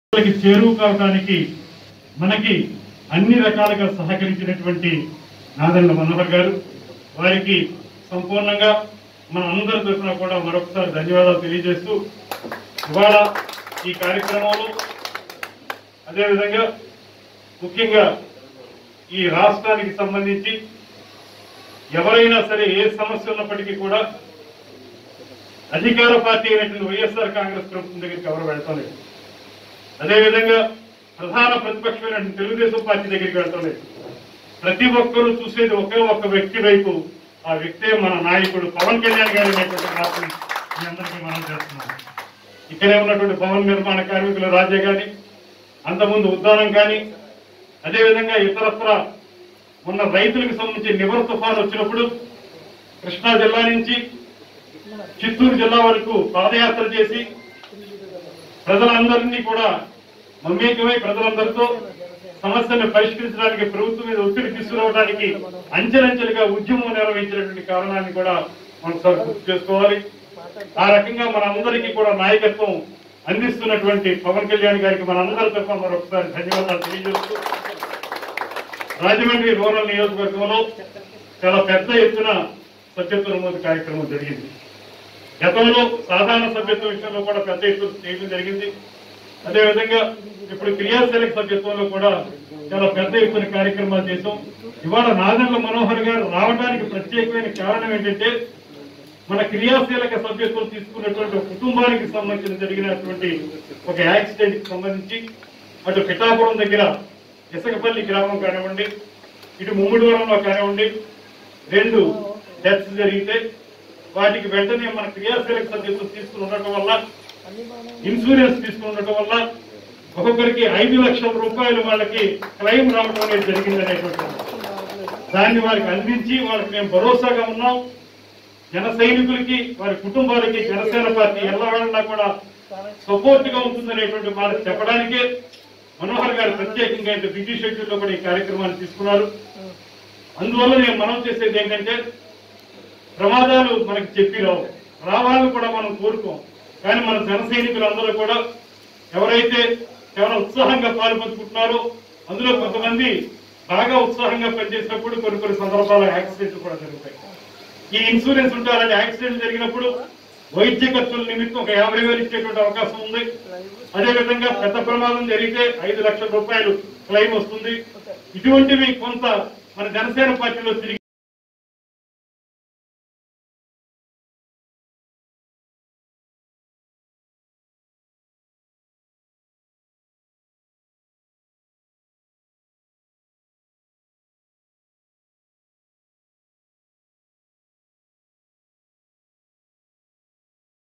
వాళ్ళకి చేరువు కావడానికి మనకి అన్ని రకాలుగా సహకరించినటువంటి నాదెండ్ల మనోహర్ గారు వారికి సంపూర్ణంగా మన అందరి తరఫున కూడా మరొకసారి ధన్యవాదాలు తెలియజేస్తూ ఇవాళ ఈ కార్యక్రమంలో అదేవిధంగా ముఖ్యంగా ఈ రాష్ట్రానికి సంబంధించి ఎవరైనా సరే ఏ సమస్య ఉన్నప్పటికీ కూడా అధికార పార్టీ అయినటువంటి వైఎస్ఆర్ కాంగ్రెస్ ప్రభుత్వం దగ్గరికి ఎవరు వెళ్తలేదు అదేవిధంగా ప్రధాన ప్రతిపక్షమైన తెలుగుదేశం పార్టీ దగ్గరికి వెళ్తలేదు ప్రతి ఒక్కరూ చూసేది ఒకే ఒక్క వ్యక్తి వైపు ఆ వ్యక్తే మన నాయకుడు పవన్ కళ్యాణ్ గారు అనేటువంటి మాటని మీ అందరికీ మనం చేస్తున్నాం ఇక్కడే ఉన్నటువంటి భవన నిర్మాణ కార్మికుల రాజ్య కానీ అంతకుముందు ఉద్దానం కానీ అదేవిధంగా ఇతరత్ర మొన్న రైతులకు సంబంధించి నివర్ తుఫాన్ వచ్చినప్పుడు కృష్ణా జిల్లా నుంచి చిత్తూరు జిల్లా వరకు పాదయాత్ర చేసి ప్రజలందరినీ కూడా మమేకమై ప్రజలందరితో సమస్యలను పరిష్కరించడానికి ప్రభుత్వం మీద ఒత్తిడి తీసుకురావడానికి అంచెలంచెలుగా ఉద్యమం నిర్వహించినటువంటి కారణాన్ని కూడా మనం సార్ గుర్తు చేసుకోవాలి ఆ రకంగా మన అందరికీ కూడా నాయకత్వం అందిస్తున్నటువంటి పవన్ కళ్యాణ్ గారికి మన అందరి తరఫున మరొకసారి ధన్యవాదాలు తెలియజేస్తూ రాజమండ్రి రూరల్ నియోజకవర్గంలో చాలా పెద్ద ఎత్తున సభ్యత్వ నమోదు కార్యక్రమం జరిగింది గతంలో సాధారణ సభ్యత్వ విషయంలో కూడా పెద్ద ఎత్తున చేయడం జరిగింది అదేవిధంగా ఇప్పుడు క్రియాశీలక సభ్యత్వంలో కూడా చాలా పెద్ద ఎత్తున కార్యక్రమాలు చేశాం ఇవాళ నాదెండ్ల మనోహర్ గారు రావడానికి ప్రత్యేకమైన కారణం ఏంటంటే మన క్రియాశీలక సభ్యత్వం తీసుకున్నటువంటి ఒక కుటుంబానికి సంబంధించిన జరిగినటువంటి ఒక యాక్సిడెంట్ కి సంబంధించి అటు పిఠాపురం దగ్గర ఇసకపల్లి గ్రామం కానివ్వండి ఇటు ముమ్మిడివరంలో కానివ్వండి రెండు డెత్స్ జరిగితే వాటికి వెంటనే మన క్రియాశీలక సభ్యత్వం తీసుకుని ఉండటం వల్ల ఇన్సూరెన్స్ తీసుకుని ఉండటం వల్ల ఒక్కొక్కరికి ఐదు లక్షల రూపాయలు వాళ్ళకి క్లెయిమ్ రావడం అనేది జరిగింది అనేటువంటి దాన్ని వారికి అందించి వాళ్ళకి మేము భరోసాగా ఉన్నాం జన సైనికులకి వారి కుటుంబాలకి జనసేన పార్టీ ఎల్లవేళలా కూడా సపోర్ట్ గా ఉంటుందనేటువంటి మాట చెప్పడానికే మనోహర్ గారు ప్రత్యేకంగా ఇంత బిజీ షెడ్యూల్ లో కూడా ఈ కార్యక్రమాన్ని తీసుకున్నారు అందువల్ల నేను మనం చేసేది ఏంటంటే ప్రమాదాలు మనకి చెప్పి రావు రావాలని కూడా మనం కోరుకోం కానీ మన జన సైనికులందరూ కూడా ఎవరైతే చాలా ఉత్సాహంగా పాల్పంచుకుంటున్నారో అందులో కొంతమంది బాగా ఉత్సాహంగా పనిచేసినప్పుడు కొన్ని కొన్ని సందర్భాల్లో యాక్సిడెంట్లు కూడా జరుగుతాయి ఈ ఇన్సూరెన్స్ ఉంటే అలాంటి యాక్సిడెంట్ జరిగినప్పుడు వైద్య ఖర్చుల నిమిత్తం ఒక యాభై వేలు ఇచ్చేటువంటి అవకాశం ఉంది అదే విధంగా పెద్ద ప్రమాదం జరిగితే ఐదు లక్షల రూపాయలు క్లెయిమ్ వస్తుంది ఇటువంటివి కొంత మన జనసేన పార్టీలో తిరిగి